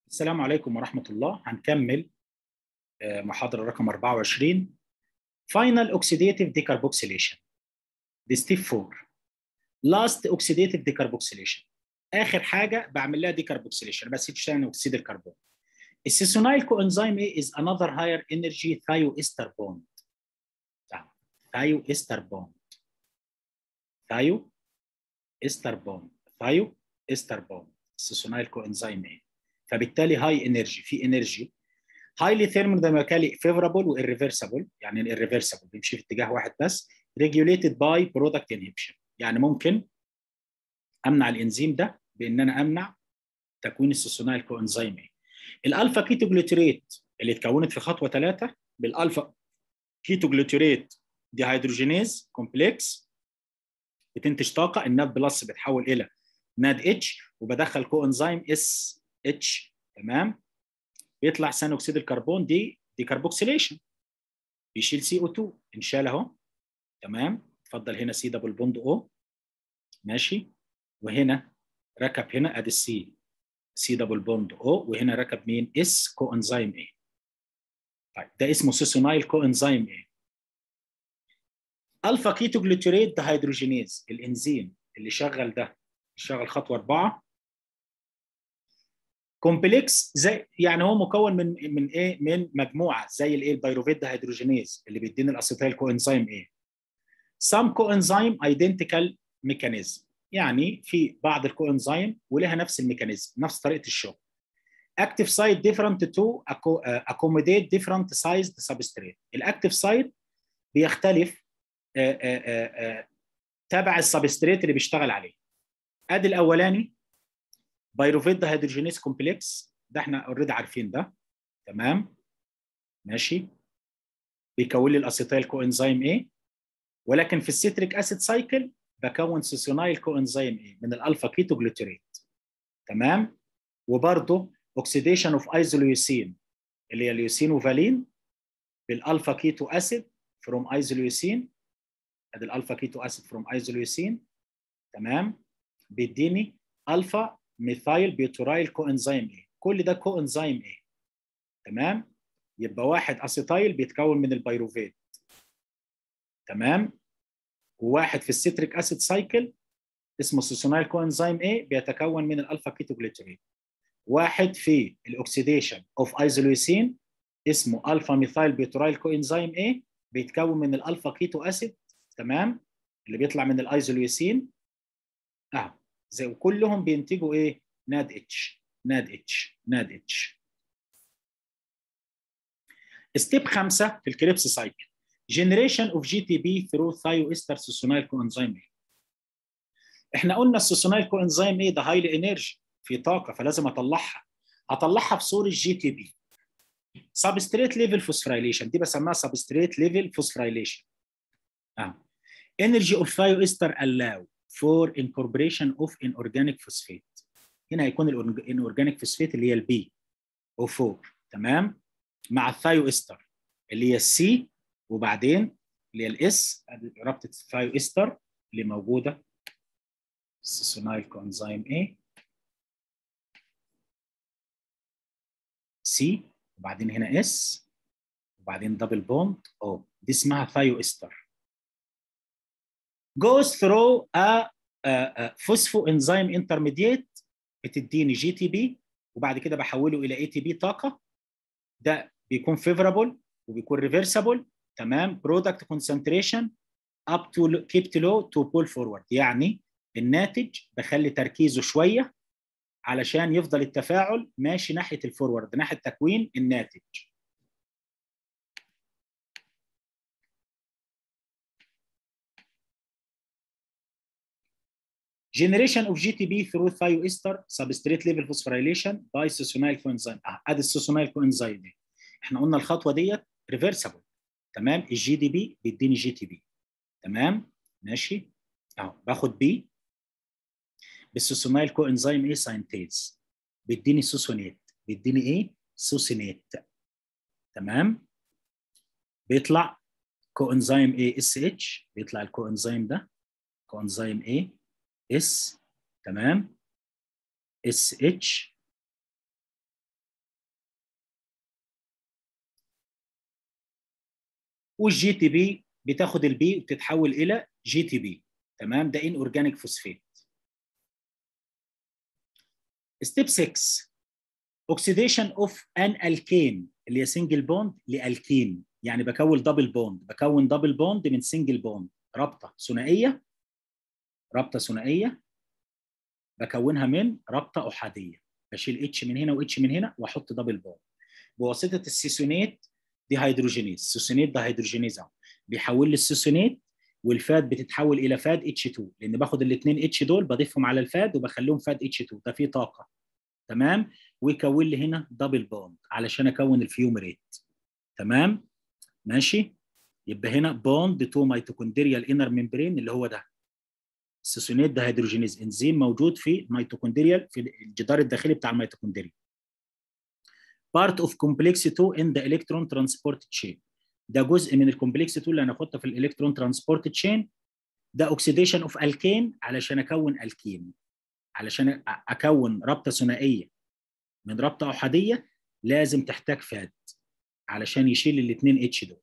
السلام عليكم ورحمة الله هنكمل محاضرة رقم 24 Final Oxidative Decarboxylation دي ستيب 4 Last Oxidative Decarboxylation آخر حاجة بعمل لها ديكربوكسيليشن بس تشتغل أكسيد الكربون السيسونايل كوانزيم A is another higher energy thioester bond thioester bond thioester bond thioester bond السيسونايل كوانزيم A فبالتالي هاي انرجي في انرجي هايلي ثيرموديناميكالي فيفرابل والريفرسبل يعني الريفرسبل بيمشي في اتجاه واحد بس ريجوليتد باي برودكت انهبيشن يعني ممكن امنع الانزيم ده بان انا امنع تكوين السيسونايل كوانزيم ايه الالفا كيتوجلوتريت اللي اتكونت في خطوه ثلاثه بالالفا كيتوجلوتريت دي هيدروجينيز كومبلكس بتنتج طاقه الناد بلس بتحول الى ناد اتش وبدخل كوانزيم اس اتش تمام بيطلع ثاني اكسيد الكربون دي ديكربوكسيليشن بيشيل سي او 2 انشال اهو تمام اتفضل هنا سي دبل بوند او ماشي وهنا ركب هنا ادي السي سي دبل بوند او وهنا ركب مين اس كو انزيم اي طيب ده اسمه سيسونايل كو انزيم اي الفا كيتوجلوتريت ده هيدروجينيز الانزيم اللي شغل ده شغل خطوه اربعه كومبلكس زي يعني هو مكون من من ايه من مجموعه زي الايه البيروفيت ده هيدروجينيز اللي بيدينا الاسيتايل كو انزيم ايه سام كو انزيم ايدنتيكال ميكانيزم يعني في بعض الكو انزيم ولها نفس الميكانيزم نفس طريقه الشغل active site different to accommodate different sized substrate الاكتيف سايت بيختلف آآ آآ تبع السبستريت اللي بيشتغل عليه ادي الاولاني بايروفيت ده هيدروجينيز كومبلكس ده احنا اوريدي عارفين ده تمام ماشي بيكون لي الاسيتايل كو انزيم ايه ولكن في السيتريك اسيد سايكل بكون سيسونايل كو انزيم ايه من الالفا كيتو جلوتريت تمام وبرده اوكسيديشن اوف ايزوليوسين اللي هي اليوسين وفالين بالالفا كيتو اسيد فروم ايزوليوسين ادي الالفا كيتو اسيد فروم ايزوليوسين تمام بيديني الفا ميثايل بيوتورايل كو انزيم ايه كل ده كو انزيم ايه تمام يبقى واحد اسيتايل بيتكون من البيروفيت تمام وواحد في السيتريك اسيد سايكل اسمه سيسونايل كو انزيم ايه بيتكون من الالفا كيتوجليتريت واحد في الاكسيديشن اوف ايزوليوسين اسمه الفا ميثايل بيوتورايل كو انزيم ايه بيتكون من الالفا كيتو اسيد تمام اللي بيطلع من الايزوليوسين اهو زي وكلهم بينتجوا ايه؟ ناد اتش ناد اتش ناد اتش ستيب خمسه في الكريبس سايكل جنريشن اوف جي تي بي ثرو ثايو استر سيسونايل كو انزيم ايه احنا قلنا السيسونايل كو انزيم ايه ده هايلي انرجي في طاقه فلازم اطلعها هطلعها في صوره جي تي بي سبستريت ليفل فوسفوريليشن دي بسميها سبستريت ليفل فوسفوريليشن اه energy of thioester allow for incorporation of inorganic phosphate هنا هيكون inorganic phosphate اللي هي البي او 4 تمام مع الثايو استر اللي هي السي وبعدين اللي هي الاس رابطه الثايو استر اللي موجوده السيسونايل كونزيم A سي وبعدين هنا اس وبعدين دبل بوند او دي اسمها ثايو استر goes through a, a, a phosphoenzyme intermediate بتديني جي تي بي وبعد كده بحوله الى اي تي بي طاقه ده بيكون فيفرابل وبيكون ريفرسبل تمام برودكت كونسنتريشن اب تو كيبت لو تو بول فورورد يعني الناتج بخلي تركيزه شويه علشان يفضل التفاعل ماشي ناحيه الفورورد ناحيه تكوين الناتج generation of GTP through thioester substrate level phosphorylation by succinyl coenzyme اه ادي السوسونايل كوانزيم دي احنا قلنا الخطوه ديت ريفرسبل تمام الجي دي بي بيديني جي تي بي تمام ماشي اهو باخد بي بالسوسونايل كوانزيم ايه ساينتيز بيديني سوسونيت بيديني ايه سوسينيت تمام بيطلع كوانزيم ايه اس اتش بيطلع الكوانزيم ده كوانزيم ايه اس تمام اس اتش والجي تي بي بتاخد البي وبتتحول الى جي تي بي تمام ده ان اورجانيك فوسفات ستيب 6 اوكسيديشن اوف ان الكين اللي هي سنجل بوند لالكين يعني بكون دبل بوند بكون دبل بوند من سنجل بوند رابطه ثنائيه رابطه ثنائيه بكونها من رابطه احاديه بشيل اتش من هنا واتش من هنا واحط دبل بوند بواسطه السيسونيت دي هيدروجينيز سيسونيت ده هيدروجينيز بيحول لي السيسونيت والفاد بتتحول الى فاد اتش 2 لان باخد الاثنين اتش دول بضيفهم على الفاد وبخليهم فاد اتش 2 ده فيه طاقه تمام ويكون لي هنا دبل بوند علشان اكون الفيومريت تمام ماشي يبقى هنا بوند تو ميتوكوندريال انر ممبرين اللي هو ده السيسونيت ده هيدروجينيز انزيم موجود في الميتوكوندريال في الجدار الداخلي بتاع الميتوكوندريا part of complex 2 in the electron transport chain ده جزء من الكومبلكس 2 اللي هناخدها في الالكترون ترانسبورت تشين ده اوكسيديشن اوف الكين علشان اكون الكين علشان اكون رابطه ثنائيه من رابطه احاديه لازم تحتاج فاد علشان يشيل الاثنين اتش دول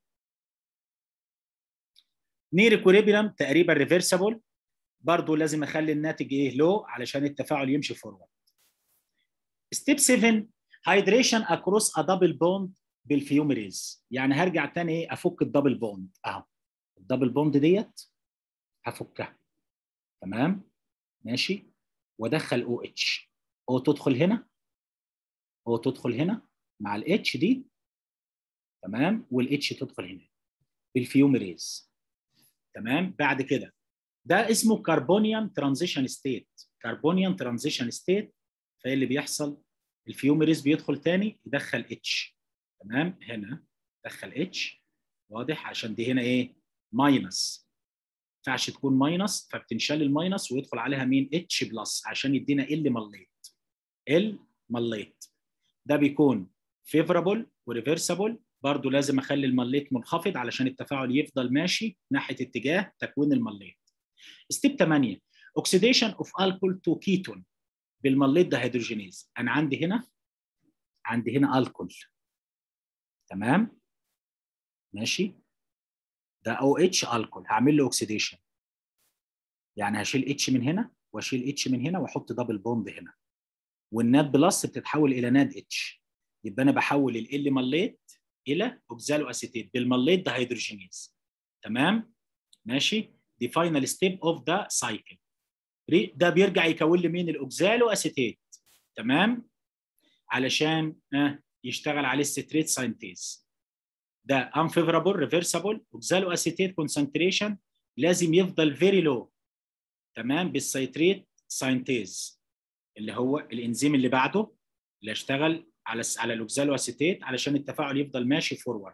نير اكوليبريم تقريبا ريفرسبل برضه لازم اخلي الناتج ايه لو علشان التفاعل يمشي فورورد ستيب 7 هايدريشن اكروس ا دبل بوند بالفيوميريز يعني هرجع تاني ايه افك الدبل بوند اهو الدبل بوند ديت هفكها تمام ماشي وادخل او اتش او تدخل هنا او تدخل هنا مع الاتش دي تمام والاتش تدخل هنا بالفيوميريز تمام بعد كده ده اسمه كربونيان ترانزيشن ستيت كربونيان ترانزيشن ستيت فايه اللي بيحصل الفيوميريز بيدخل تاني يدخل اتش تمام هنا دخل اتش واضح عشان دي هنا ايه ماينس ما ينفعش تكون ماينس فبتنشال الماينس ويدخل عليها مين اتش بلس عشان يدينا ال مليت ال مليت ده بيكون فيفرابل وريفرسبل برضو لازم اخلي المليت منخفض علشان التفاعل يفضل ماشي ناحيه اتجاه تكوين المليت ستيب 8 اوكسيديشن اوف الكول تو كيتون بالمليت ده هيدروجينيز انا عندي هنا عندي هنا الكول تمام ماشي ده او اتش الكول هعمل له اوكسيديشن يعني هشيل اتش من هنا واشيل اتش من هنا واحط دبل بوند هنا والناد بلس بتتحول الى ناد اتش يبقى انا بحول ال مليت الى اوكزالو اسيتيت بالمليت ده هيدروجينيز تمام ماشي دي فاينل ستيب اوف ذا سايكل ده بيرجع يكون لي مين الاوكزالو اسيتيت تمام علشان آه يشتغل عليه الستريت ساينتيز ده unfavorable reversible اوكزالو اسيتيت كونسنتريشن لازم يفضل فيري لو تمام بالسيتريت ساينتيز اللي هو الانزيم اللي بعده اللي اشتغل على على الاوكزالو اسيتيت علشان التفاعل يفضل ماشي فورورد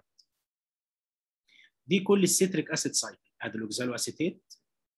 دي كل السيتريك اسيد سايكل ادي الاوكزالو اسيتيت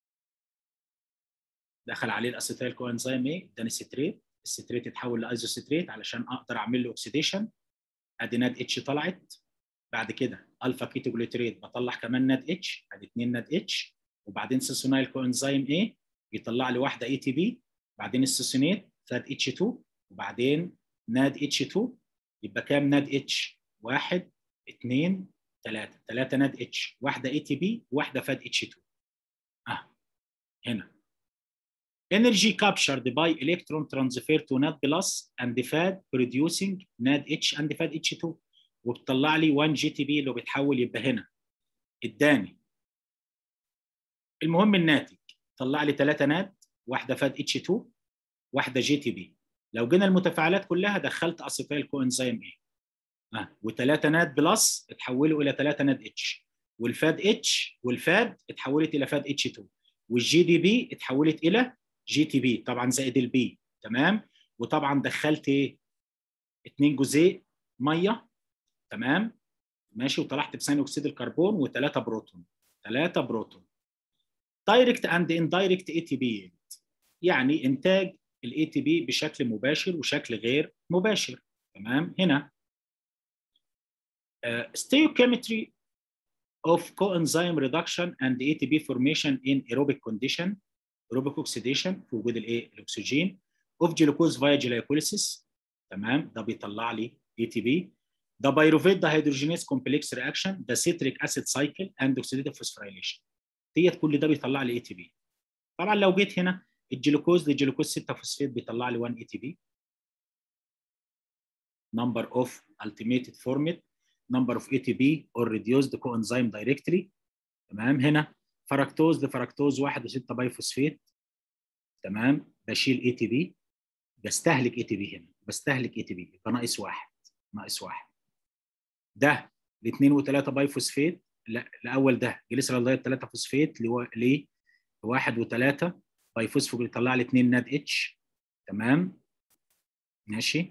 دخل عليه الاسيتيل كوانزيم ايه اداني ستريت الستريت اتحول لايزوستريت علشان اقدر اعمل له اوكسيديشن ادي ناد اتش طلعت بعد كده الفا كيتوجليتريت بطلع كمان ناد اتش ادي 2 ناد اتش وبعدين سيسونايل كوانزيم ايه يطلع لي واحده اي تي بي بعدين السيسونيت ناد اتش 2 وبعدين ناد اتش 2 يبقى كام ناد اتش؟ واحد اثنين ثلاثة ثلاثة ناد اتش واحدة اي تي بي واحدة فاد اتش 2 اه هنا energy captured by electron transfer to NAD plus and FAD producing NAD H and FAD H2 وبتطلع لي 1 جي تي بي اللي بيتحول يبقى هنا اداني المهم الناتج طلع لي 3 ناد واحده فاد اتش 2 واحده جي تي بي لو جينا المتفاعلات كلها دخلت اسيتيل كوانزيم ايه اه وثلاثه ناد بلس اتحولوا الى 3 ناد اتش والفاد اتش والفاد اتحولت الى فاد اتش 2 والجي دي بي اتحولت الى جي تي بي طبعا زائد البي تمام وطبعا دخلت ايه؟ اثنين جزيء ميه تمام ماشي وطلعت بثاني اكسيد الكربون وثلاثه بروتون ثلاثه بروتون دايركت اند اندايركت اي تي بي يعني انتاج الاي تي بي بشكل مباشر وشكل غير مباشر تمام هنا ستيوكيمتري of coenzyme reduction and ATP formation in aerobic condition aerobic oxidation في وجود الايه الاكسجين of glucose via glycolysis تمام ده بيطلع لي ATP The pyruvate dehydrogenase complex reaction, the citric acid cycle and oxidative phosphorylation. ديت كل ده بيطلع لي اي تي بي. طبعا لو جيت هنا الجلوكوز للجلوكوز 6 فوسفات بيطلع لي 1 اي تي بي. number of ultimated format number of ATP or reduced coenzyme directly تمام هنا فركتوز لفركتوز 1 و6 بايفوسفيت تمام بشيل اي تي بي بستهلك اي تي بي هنا بستهلك اي تي بي يبقى ناقص واحد ناقص واحد ده ل2 و3 بايفوسفيت لا الاول ده جليسرالدايد 3 فوسفيت ل 1 و3 بايفوسفو بيطلع لي 2 ناد اتش تمام ماشي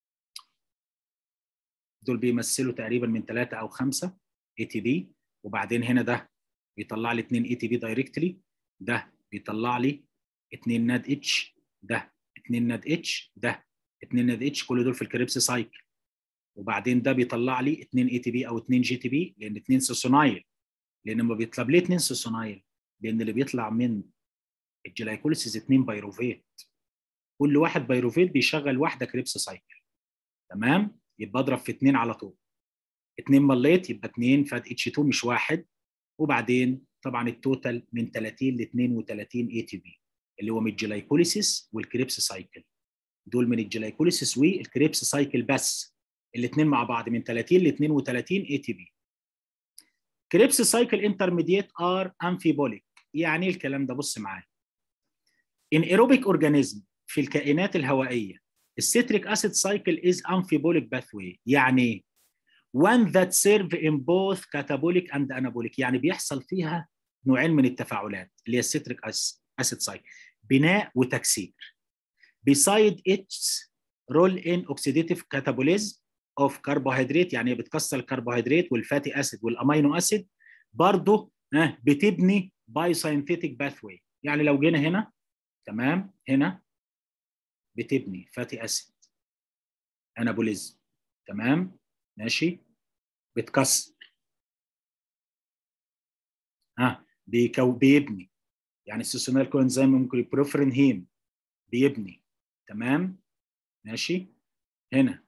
دول بيمثلوا تقريبا من 3 او 5 اي تي بي وبعدين هنا ده بيطلع لي 2 اي تي بي دايركتلي ده بيطلع لي 2 ناد اتش ده 2 ناد اتش ده 2 ناد اتش كل دول في الكريبس سايكل وبعدين ده بيطلع لي 2 اي تي بي او 2 جي تي بي لان 2 سوسونايل لان لما بيطلب ليه 2 سوسونايل لان اللي بيطلع من الجلايكوليسيس 2 بايروفيت كل واحد بايروفيت بيشغل واحده كريبس سايكل تمام يبقى اضرب في 2 على طول 2 مليت يبقى 2 فات اتش 2 مش واحد وبعدين طبعا التوتال من 30 ل 32 اي تي بي اللي هو من الجلايكوليسيس والكريبس سايكل دول من الجلايكوليسيس والكريبس سايكل بس الاثنين مع بعض من 30 ل 32 اي تي بي كريبس سايكل انترميديت ار امفيبوليك يعني ايه الكلام ده بص معايا ان ايروبيك اورجانيزم في الكائنات الهوائيه السيتريك اسيد سايكل از امفيبوليك باثوي يعني one that serve in both catabolic and anabolic يعني بيحصل فيها نوعين من التفاعلات اللي هي السيتريك اسيد سايكل بناء وتكسير beside its role in oxidative catabolism of carbohydrate يعني بتكسر الكربوهيدرات والفاتي اسيد والامينو اسيد برضه بتبني بايوساينثيتيك باثوي يعني لو جينا هنا تمام هنا بتبني فاتي اسيد انابوليزم تمام ماشي بتكسر ها بيكو بيبني يعني السيسونال كوانزيم ممكن البروفرين هيم بيبني تمام ماشي هنا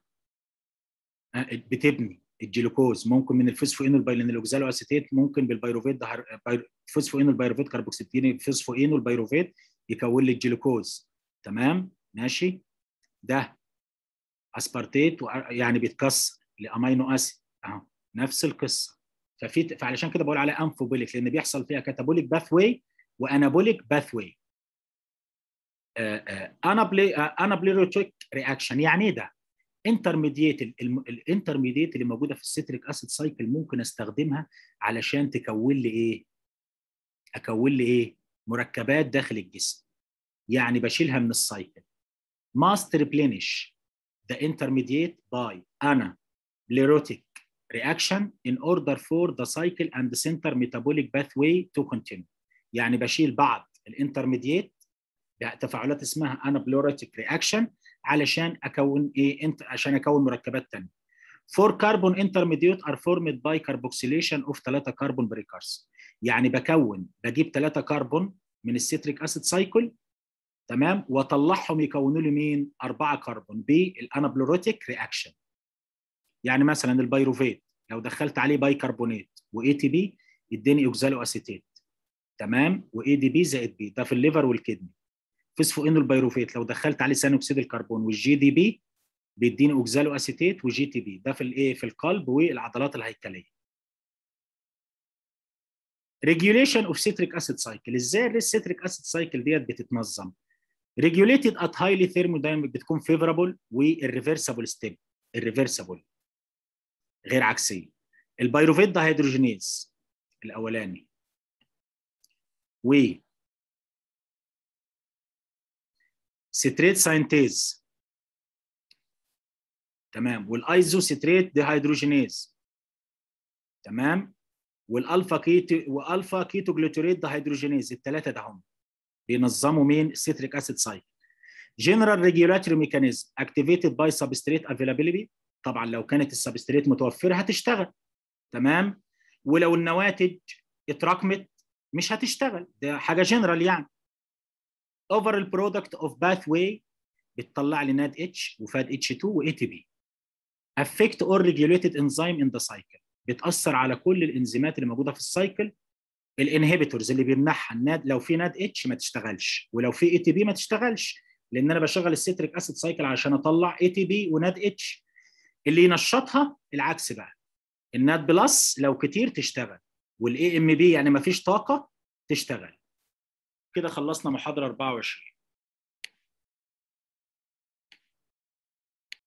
بتبني الجلوكوز ممكن من الفوسفوينول بايلينيلوكزالو اسيتيت ممكن بالبيروفيت ده فوسفوينول بايروفيت كاربوكسيتين فوسفوينول بايروفيت يكون لي الجلوكوز تمام ماشي ده اسبارتيت يعني بيتكسر لامينو اسيد اهو نفس القصه ففي فعلشان كده بقول عليها انفوبوليك لان بيحصل فيها كاتابوليك باث واي وانابوليك باث واي انابليروتيك رياكشن يعني ايه ده؟ انترميديت الانترميديت اللي موجوده في السيتريك اسيد سايكل ممكن استخدمها علشان تكون لي ايه؟ اكون لي ايه؟ مركبات داخل الجسم يعني بشيلها من السايكل must replenish the intermediate by anablerotic reaction in order for the cycle and the center metabolic pathway to continue يعني بشيل بعض الانترميديت تفاعلات اسمها anablerotic reaction علشان اكون ايه انت عشان اكون مركبات ثانيه four carbon intermediate are formed by carboxylation of 3 كربون بريكارس يعني بكون بجيب 3 كربون من السيتريك اسيد سايكل تمام واطلعهم يكونوا لي مين 4 كربون بالانابلوروتيك رياكشن يعني مثلا البيروفيت لو دخلت عليه بايكربونات واي تي بي يديني اوكزالو اسيتيت تمام واي دي بي زائد بي ده في الليفر والكدني فوسفوينول بايروفيت لو دخلت عليه ثاني اكسيد الكربون والجي دي بي بيديني اوكزالو اسيتيت وجي تي بي ده في الايه في القلب والعضلات الهيكليه ريجوليشن اوف سيتريك اسيد سايكل ازاي السيتريك اسيد سايكل ديت بتتنظم ريجوليتد ات هايلي ثيرمودايناميك بتكون فيفرابل والريفرسبل ستيب الريفرسبل غير عكسيه البيروفيت ده هيدروجينيز الاولاني و ستريت ساينتيز تمام والايزو ستريت ديهيدروجينيز تمام والالفا كيتو والفا كيتو جلوتوريت ديهيدروجينيز الثلاثه ده هم بينظموا مين السيتريك اسيد سايكل جنرال ريجولاتوري ميكانيزم اكتيفيتد باي سبستريت افيلابيلتي طبعا لو كانت السبستريت متوفره هتشتغل تمام ولو النواتج اتراكمت مش هتشتغل ده حاجه جنرال يعني اوفر البرودكت اوف باث واي بتطلع لي ناد اتش وفاد اتش 2 واي تي بي affect or regulated enzyme in the cycle بتاثر على كل الانزيمات اللي موجوده في السايكل الانهبيتورز اللي بيمنعها الناد لو في ناد اتش ما تشتغلش ولو في اي تي بي ما تشتغلش لان انا بشغل السيتريك اسيد سايكل عشان اطلع اي تي بي وناد اتش اللي ينشطها العكس بقى الناد بلس لو كتير تشتغل والاي ام بي يعني ما فيش طاقه تشتغل كده خلصنا محاضره 24